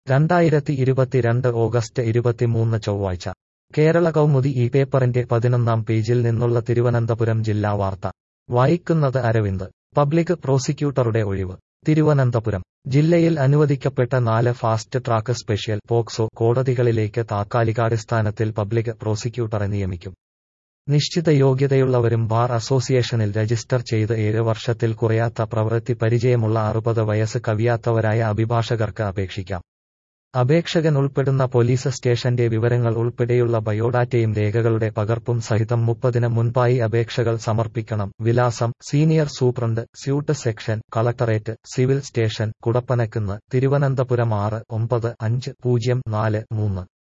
രണ്ടായിരത്തി ഇരുപത്തിരണ്ട് ഓഗസ്റ്റ് ഇരുപത്തിമൂന്ന് ചൊവ്വാഴ്ച കേരള കൗമുദി ഈ പേപ്പറിന്റെ പതിനൊന്നാം പേജിൽ നിന്നുള്ള തിരുവനന്തപുരം ജില്ലാ വാർത്ത വായിക്കുന്നത് അരവിന്ദ് പബ്ലിക് പ്രോസിക്യൂട്ടറുടെ ഒഴിവ് തിരുവനന്തപുരം ജില്ലയിൽ അനുവദിക്കപ്പെട്ട നാല് ഫാസ്റ്റ് ട്രാക്ക് സ്പെഷ്യൽ പോക്സോ കോടതികളിലേക്ക് താത്കാലികാടിസ്ഥാനത്തിൽ പബ്ലിക് പ്രോസിക്യൂട്ടറെ നിയമിക്കും നിശ്ചിത യോഗ്യതയുള്ളവരും ബാർ അസോസിയേഷനിൽ രജിസ്റ്റർ ചെയ്ത് ഏഴ് വർഷത്തിൽ കുറയാത്ത പ്രവൃത്തി പരിചയമുള്ള അറുപത് വയസ്സ് കവിയാത്തവരായ അഭിഭാഷകർക്ക് അപേക്ഷിക്കാം അപേക്ഷകൻ ഉൾപ്പെടുന്ന പോലീസ് സ്റ്റേഷന്റെ വിവരങ്ങൾ ഉൾപ്പെടെയുള്ള ബയോഡാറ്റയും രേഖകളുടെ പകർപ്പും സഹിതം മുപ്പതിന് മുൻപായി അപേക്ഷകൾ സമർപ്പിക്കണം വിലാസം senior superintendent suit section collectorate civil station Kudappanakunnu Thiruvananthapuram ആറ് ഒമ്പത് അഞ്ച് പൂജ്യം നാല് മൂന്ന്